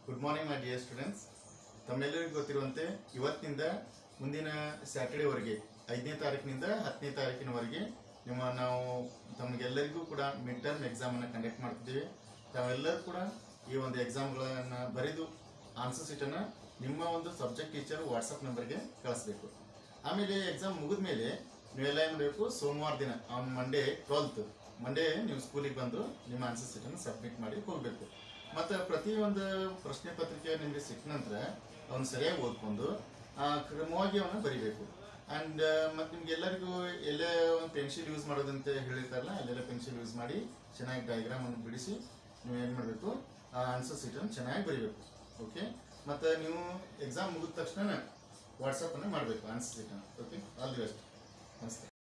good morning my dear students ತಮ್ಮೆಲ್ಲರಿಗೂ ಗೊತ್ತಿರುವಂತೆ ಇವತ್ತಿನಿಂದ ಮುಂದಿನ ಸ್ಯಾಟರ್ಡೇವರೆಗೆ ಐದನೇ ತಾರೀಕಿನಿಂದ ಹತ್ತನೇ ತಾರೀಕಿನವರೆಗೆ ನಿಮ್ಮ ನಾವು ತಮಗೆಲ್ಲರಿಗೂ ಕೂಡ ಮಿಡ್ ಟರ್ಮ್ ಎಕ್ಸಾಮನ್ನು ಕಂಡಕ್ಟ್ ಮಾಡ್ತಿದ್ದೀವಿ ತಾವೆಲ್ಲರೂ ಕೂಡ ಈ ಒಂದು ಎಕ್ಸಾಮ್ಗಳನ್ನು ಬರೆದು ಆನ್ಸರ್ ಶೀಟನ್ನು ನಿಮ್ಮ ಒಂದು ಸಬ್ಜೆಕ್ಟ್ ಟೀಚರ್ ವಾಟ್ಸಪ್ ನಂಬರ್ಗೆ ಕಳಿಸ್ಬೇಕು ಆಮೇಲೆ ಎಕ್ಸಾಮ್ ಮುಗಿದ ಮೇಲೆ ನೀವೆಲ್ಲ ಏನು ಮಾಡಬೇಕು ಸೋಮವಾರ ದಿನ ಆನ್ ಮಂಡೇ ಟ್ವೆಲ್ತ್ ಮಂಡೇ ನೀವು ಸ್ಕೂಲಿಗೆ ಬಂದು ನಿಮ್ಮ ಆನ್ಸರ್ ಶೀಟನ್ನು ಸಬ್ಮಿಟ್ ಮಾಡಿ ಹೋಗಬೇಕು ಮತ್ತು ಪ್ರತಿಯೊಂದು ಪ್ರಶ್ನೆ ಪತ್ರಿಕೆ ನಿಮಗೆ ಸಿಕ್ಕ ನಂತರ ಅವನು ಸರಿಯಾಗಿ ಓದ್ಕೊಂಡು ಆ, ಕ್ರಮವಾಗಿ ಅವನ್ನ ಬರಿಬೇಕು ಆ್ಯಂಡ್ ಮತ್ತು ನಿಮ್ಗೆ ಎಲ್ಲರಿಗೂ ಎಲ್ಲೇ ಒಂದು ಪೆನ್ಸಿಲ್ ಯೂಸ್ ಮಾಡೋದಂತ ಹೇಳಿರ್ತಾರಲ್ಲ ಅಲ್ಲೆಲ್ಲ ಪೆನ್ಸಿಲ್ ಯೂಸ್ ಮಾಡಿ ಚೆನ್ನಾಗಿ ಡಯಾಗ್ರಾಮನ್ನು ಬಿಡಿಸಿ ನೀವು ಏನು ಮಾಡಬೇಕು ಆ ಆನ್ಸರ್ ಶೀಟನ್ನು ಚೆನ್ನಾಗಿ ಬರಿಬೇಕು ಓಕೆ ಮತ್ತು ನೀವು ಎಕ್ಸಾಮ್ ಮುಗಿದ ತಕ್ಷಣ ವಾಟ್ಸಪ್ಪನ್ನು ಮಾಡಬೇಕು ಆನ್ಸರ್ ಶೀಟನ್ನು ಓಕೆ ಆಲ್ ದಿ ಬೆಸ್ಟ್ ನಮಸ್ತೆ